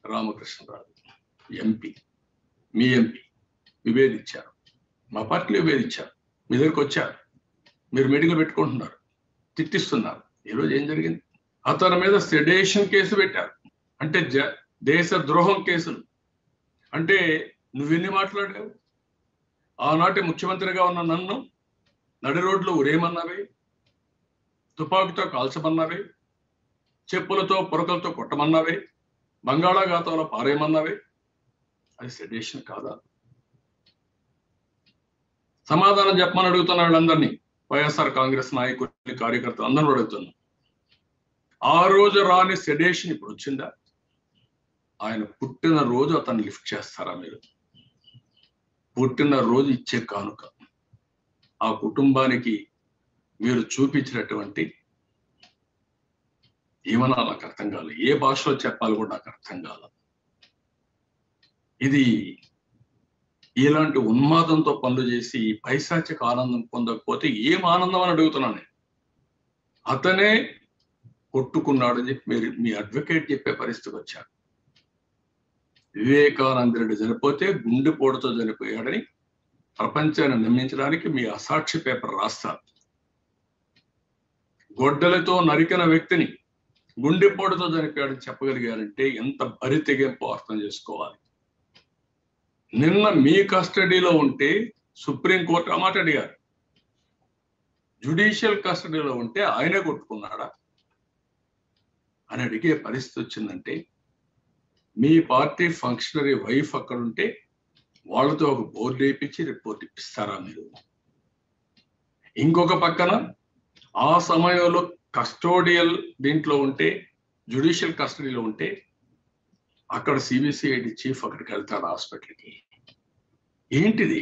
Ramakrishna Raju MP మీ MP విభేదించారు మా పార్టీలో విభేదించారు మీ దగ్గరికి వచ్చారు మీరు మీటింగ్లు పెట్టుకుంటున్నారు తిట్టిస్తున్నారు ఈరోజు ఏం జరిగింది అతని మీద సెడేషన్ కేసు పెట్టారు అంటే జ దేశ ద్రోహం కేసులు అంటే నువ్వెన్ని మాట్లాడావు ఆనాటి ముఖ్యమంత్రిగా ఉన్న నన్ను నడి రోడ్లో ఉరేయమన్నావే తుపాకుతో కాల్చమన్నావే చెప్పులతో పొరకలతో కొట్టమన్నావే బంగాళాఘాతంలో పారేయమన్నావే అది సెడేషన్ కాదా సమాధానం చెప్పమని అడుగుతున్న వాళ్ళందరినీ వైఎస్ఆర్ కాంగ్రెస్ నాయకులు కార్యకర్తలు అందరూ అడుగుతున్నా ఆ రోజు రాని సెడేషన్ ఇప్పుడు వచ్చిందా ఆయన పుట్టిన రోజు అతన్ని లిఫ్ట్ చేస్తారా మీరు పుట్టిన రోజు ఇచ్చే కానుక ఆ కుటుంబానికి మీరు చూపించినటువంటి ఏమన్నా నాకు అర్థం కాదు ఏ భాషలో చెప్పాలి కూడా నాకు అర్థం కాదు ఇది ఇలాంటి ఉన్మాదంతో పనులు చేసి ఈ పైశాచిక ఆనందం పొందకపోతే ఏం ఆనందం అని అడుగుతున్నాను నేను అతనే కొట్టుకున్నాడు అని చెప్పి మీరు మీ అడ్వకేట్ చెప్పే పరిస్థితికి వచ్చారు వివేకానంద రెడ్డి చనిపోతే గుండెపోటుతో చనిపోయాడని ప్రపంచాన్ని నమ్మించడానికి మీ అసాక్షి పేపర్ రాస్తారు గొడ్డలతో నరికిన వ్యక్తిని గుండెపోటుతో చనిపోయాడని చెప్పగలిగారంటే ఎంత బరి తెగింపు అర్థం చేసుకోవాలి నిన్న మీ కస్టడీలో ఉంటే సుప్రీంకోర్టు ఆ మాట అడిగారు జుడిషియల్ కస్టడీలో ఉంటే ఆయనే కొట్టుకున్నాడా అని అడిగే పరిస్థితి వచ్చిందంటే మీ పార్టీ ఫంక్షనరీ వైఫ్ అక్కడ ఉంటే వాళ్ళతో ఒక బోర్డు వేయించి రిపోర్ట్ ఇప్పిస్తారా మీరు ఇంకొక పక్కన ఆ సమయంలో కస్టోడియల్ దీంట్లో ఉంటే జుడిషియల్ కస్టడీలో ఉంటే అక్కడ సిబిసిఐడి చీఫ్ అక్కడికి వెళ్తాడు హాస్పిటల్కి ఏంటిది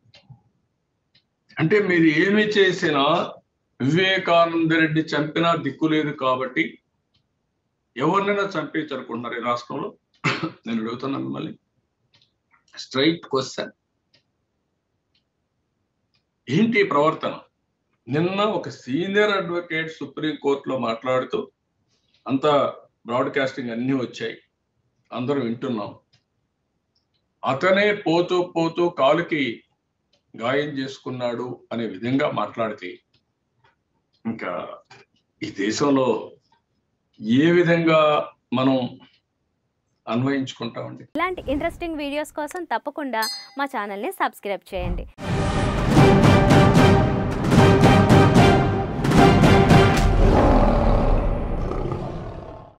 అంటే మీరు ఏమి చేసినా వివేకానంద రెడ్డి చంపినా దిక్కు లేదు కాబట్టి ఎవరినైనా చంపేయచ్చు అనుకుంటున్నారు ఈ రాష్ట్రంలో నేను అడుగుతున్నాను మిమ్మల్ని స్ట్రైట్ క్వశ్చన్ ఏంటి ఈ ప్రవర్తన నిన్న ఒక సీనియర్ అడ్వకేట్ సుప్రీం కోర్టులో మాట్లాడుతూ అంతా బ్రాడ్కాస్టింగ్ అన్నీ వచ్చాయి అందరూ వింటున్నాం అతనే పోతూ పోతూ కాలుకి గాయం చేసుకున్నాడు అనే విధంగా మాట్లాడితే ఇంకా ఈ దేశంలో ఏ విధంగా మనం అన్వయించుకుంటామండి ఇలాంటి ఇంట్రెస్టింగ్ వీడియోస్ కోసం తప్పకుండా మా ఛానల్ని సబ్స్క్రైబ్ చేయండి